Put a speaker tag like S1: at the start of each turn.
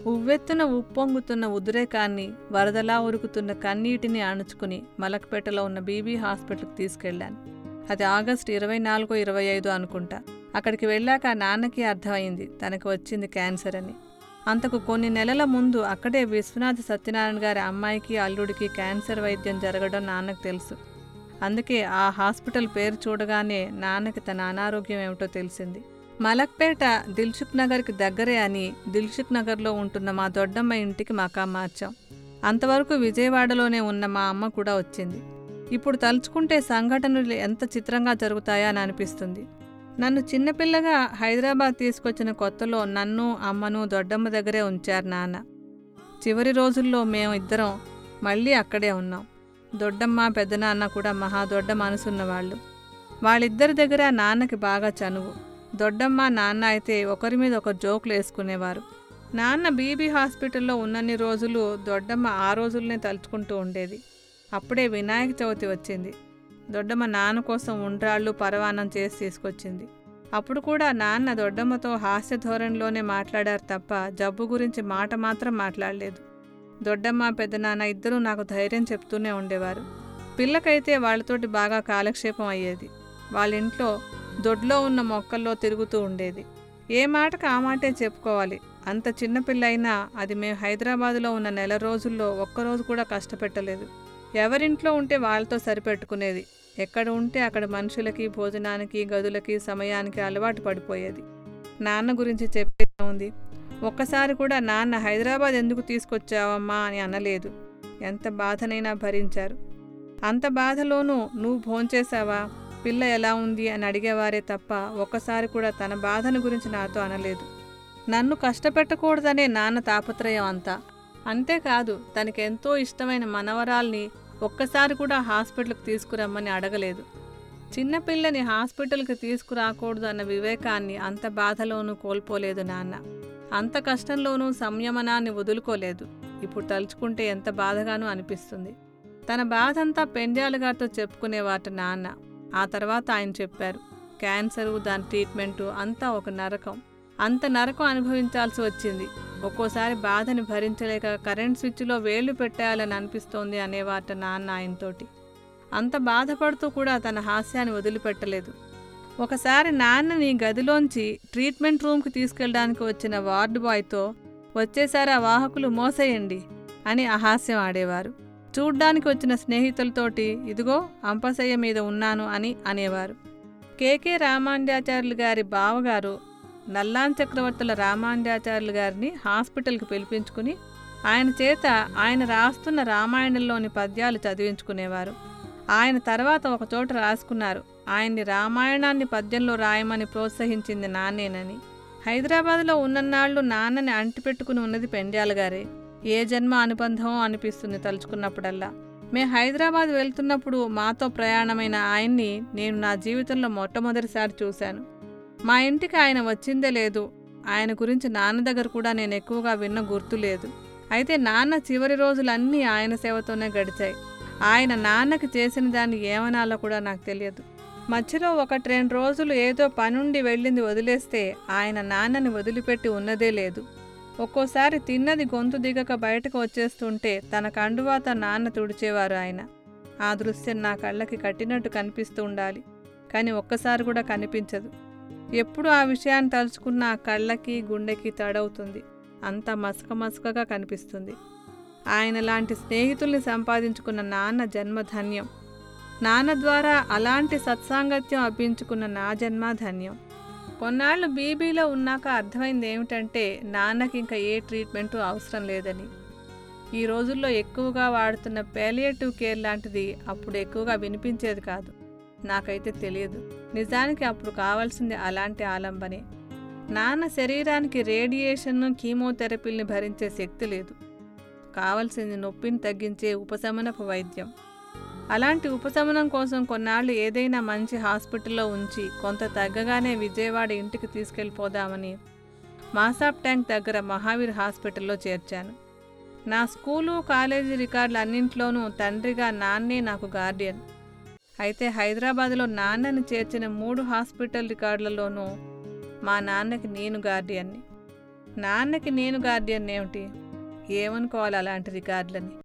S1: ఉవ్వెత్తున ఉప్పొంగుతున్న ఉద్రేకాన్ని వరదలా ఉరుకుతున్న కన్నీటిని అణుచుకుని మలక్పేటలో ఉన్న బీబీ హాస్పిటల్కి తీసుకెళ్లాను అది ఆగస్టు ఇరవై నాలుగు ఇరవై ఐదు అనుకుంటా అక్కడికి వెళ్ళాక నాన్నకి అర్థమైంది తనకు వచ్చింది క్యాన్సర్ అని అంతకు కొన్ని నెలల ముందు అక్కడే విశ్వనాథ సత్యనారాయణ గారి అమ్మాయికి అల్లుడికి క్యాన్సర్ వైద్యం జరగడం నాన్నకు తెలుసు అందుకే ఆ హాస్పిటల్ పేరు చూడగానే నాన్నకి తన అనారోగ్యం ఏమిటో తెలిసింది మలక్పేట దిల్సుఖ్ నగర్కి దగ్గరే అని దిల్సుఖ్ నగర్లో ఉంటున్న మా దొడ్డమ్మ ఇంటికి మకా మార్చాం అంతవరకు విజయవాడలోనే ఉన్న మా అమ్మ కూడా వచ్చింది ఇప్పుడు తలుచుకుంటే సంఘటనలు ఎంత చిత్రంగా జరుగుతాయా అని అనిపిస్తుంది నన్ను చిన్నపిల్లగా హైదరాబాద్ తీసుకొచ్చిన కొత్తలో నన్ను అమ్మను దొడ్డమ్మ దగ్గరే ఉంచారు నాన్న చివరి రోజుల్లో మేము ఇద్దరం మళ్ళీ అక్కడే ఉన్నాం దొడ్డమ్మ పెద్దనాన్న కూడా మహా దొడ్డ మనసున్న వాళ్ళు వాళ్ళిద్దరి దగ్గర నాన్నకి బాగా చనువు దొడ్డమ్మ నాన్న అయితే ఒకరి మీద ఒకరు జోకులు వేసుకునేవారు నాన్న బీబీ హాస్పిటల్లో ఉన్నన్ని రోజులు దొడ్డమ్మ ఆ రోజులనే తలుచుకుంటూ ఉండేది అప్పుడే వినాయక చవితి వచ్చింది దొడ్డమ్మ నాన్న కోసం ఉండ్రాళ్ళు పరవానం చేసి తీసుకొచ్చింది అప్పుడు కూడా నాన్న దొడ్డమ్మతో హాస్య ధోరణిలోనే మాట్లాడారు తప్ప జబ్బు గురించి మాట మాత్రం మాట్లాడలేదు దొడ్డమ్మ పెద్దనాన్న ఇద్దరూ నాకు ధైర్యం చెప్తూనే ఉండేవారు పిల్లకైతే వాళ్ళతోటి బాగా కాలక్షేపం అయ్యేది వాళ్ళ ఇంట్లో దొడ్లో ఉన్న మొక్కల్లో తిరుగుతూ ఉండేది ఏ మాటకు ఆ మాటే చెప్పుకోవాలి అంత చిన్నపిల్ల అయినా అది మేము హైదరాబాదులో ఉన్న నెల రోజుల్లో ఒక్కరోజు కూడా కష్టపెట్టలేదు ఎవరింట్లో ఉంటే వాళ్ళతో సరిపెట్టుకునేది ఎక్కడ ఉంటే అక్కడ మనుషులకి భోజనానికి గదులకి సమయానికి అలవాటు పడిపోయేది నాన్న గురించి చెప్పేది ఉంది ఒక్కసారి కూడా నాన్న హైదరాబాద్ ఎందుకు తీసుకొచ్చావమ్మా అని అనలేదు ఎంత బాధనైనా భరించారు అంత బాధలోనూ నువ్వు భోంచేశావా పిల్ల ఎలా ఉంది అని అడిగేవారే తప్ప ఒక్కసారి కూడా తన బాధను గురించి నాతో అనలేదు నన్ను కష్టపెట్టకూడదనే నాన్న తాపత్రయం అంతా అంతేకాదు తనకెంతో ఇష్టమైన మనవరాల్ని ఒక్కసారి కూడా హాస్పిటల్కి తీసుకురమ్మని అడగలేదు చిన్నపిల్లని హాస్పిటల్కి తీసుకురాకూడదు అన్న వివేకాన్ని అంత బాధలోనూ కోల్పోలేదు నాన్న అంత కష్టంలోనూ సంయమనాన్ని వదులుకోలేదు ఇప్పుడు తలుచుకుంటే ఎంత బాధగానూ అనిపిస్తుంది తన బాధంతా పెండ్యాల గారితో చెప్పుకునేవాట నాన్న ఆ తర్వాత ఆయన చెప్పారు క్యాన్సరు దాని ట్రీట్మెంటు అంతా ఒక నరకం అంత నరకం అనుభవించాల్సి వచ్చింది ఒక్కోసారి బాధని భరించలేక కరెంట్ స్విచ్లో వేళ్లు పెట్టేయాలని అనిపిస్తోంది అనేవాట నాన్న ఆయనతోటి అంత బాధపడుతూ కూడా తన హాస్యాన్ని వదిలిపెట్టలేదు ఒకసారి నాన్నని గదిలోంచి ట్రీట్మెంట్ రూమ్కి తీసుకెళ్ళడానికి వచ్చిన వార్డు బాయ్తో వచ్చేసారి ఆ వాహకులు మోసేయండి అని అహాస్యం ఆడేవారు చూడ్డానికి వచ్చిన స్నేహితులతోటి ఇదిగో అంపశయ్య మీద ఉన్నాను అని అనేవారు కేకే రామాండాచార్యులు గారి బావగారు నల్లాన్ చక్రవర్తుల రామాండాచార్యులు గారిని హాస్పిటల్కి పిలిపించుకుని ఆయన చేత ఆయన రాస్తున్న రామాయణంలోని పద్యాలు చదివించుకునేవారు ఆయన తర్వాత ఒక చోట రాసుకున్నారు ఆయన్ని రామాయణాన్ని పద్యంలో రాయమని ప్రోత్సహించింది నాన్నేనని హైదరాబాద్లో ఉన్ననాళ్ళు నాన్నని అంటిపెట్టుకుని ఉన్నది పెండ్యాల గారే ఏ జన్మ అనుబంధమో అనిపిస్తుంది తలుచుకున్నప్పుడల్లా మే హైదరాబాద్ వెళ్తున్నప్పుడు మాతో ప్రయాణమైన ఆయన్ని నేను నా జీవితంలో మొట్టమొదటిసారి చూశాను మా ఇంటికి ఆయన వచ్చిందే లేదు ఆయన గురించి నాన్న దగ్గర కూడా నేను ఎక్కువగా విన్న గుర్తు లేదు అయితే నాన్న చివరి రోజులన్నీ ఆయన సేవతోనే గడిచాయి ఆయన నాన్నకి చేసిన దాన్ని ఏమనాలో కూడా నాకు తెలియదు మధ్యలో ఒకటి రెండు రోజులు ఏదో పనుండి వెళ్ళింది వదిలేస్తే ఆయన నాన్నని వదిలిపెట్టి ఉన్నదే లేదు ఒక్కోసారి తిన్నది గొంతు దిగక బయటకు వచ్చేస్తుంటే తన కండువాత నాన్న తుడిచేవారు ఆయన ఆ దృశ్యం నా కళ్ళకి కట్టినట్టు కనిపిస్తూ ఉండాలి కానీ ఒక్కసారి కూడా కనిపించదు ఎప్పుడు ఆ విషయాన్ని తలుచుకున్న ఆ కళ్ళకి గుండెకి తడవుతుంది అంత మసక మసకగా కనిపిస్తుంది ఆయన లాంటి స్నేహితుల్ని సంపాదించుకున్న నాన్న జన్మ ధన్యం నాన్న ద్వారా అలాంటి సత్సాంగత్యం అబ్బించుకున్న నా జన్మ ధన్యం కొన్నాళ్ళు బీబీలో ఉన్నాక అర్థమైంది ఏమిటంటే నాన్నకి ఇంకా ఏ ట్రీట్మెంటు అవసరం లేదని ఈ రోజుల్లో ఎక్కువగా వాడుతున్న పేలియేటివ్ కేర్ లాంటిది అప్పుడు ఎక్కువగా వినిపించేది కాదు నాకైతే తెలియదు నిజానికి అప్పుడు కావాల్సింది అలాంటి ఆలంబనే నాన్న శరీరానికి రేడియేషన్ కీమోథెరపీల్ని భరించే శక్తి లేదు కావలసింది నొప్పిని తగ్గించే ఉపశమనపు వైద్యం అలాంటి ఉపశమనం కోసం కొన్నాళ్ళు ఏదైనా మంచి హాస్పిటల్లో ఉంచి కొంత తగ్గగానే విజయవాడ ఇంటికి తీసుకెళ్ళిపోదామని మాసాప్ ట్యాంక్ దగ్గర మహావీర్ హాస్పిటల్లో చేర్చాను నా స్కూలు కాలేజీ రికార్డులు అన్నింట్లోనూ తండ్రిగా నాన్నే నాకు గార్డియన్ అయితే హైదరాబాద్లో నాన్నని చేర్చిన మూడు హాస్పిటల్ రికార్డులలోనూ మా నాన్నకి నేను గార్డియన్ని నాన్నకి నేను గార్డియన్ ఏమిటి ఏమనుకోవాలి అలాంటి రికార్డులని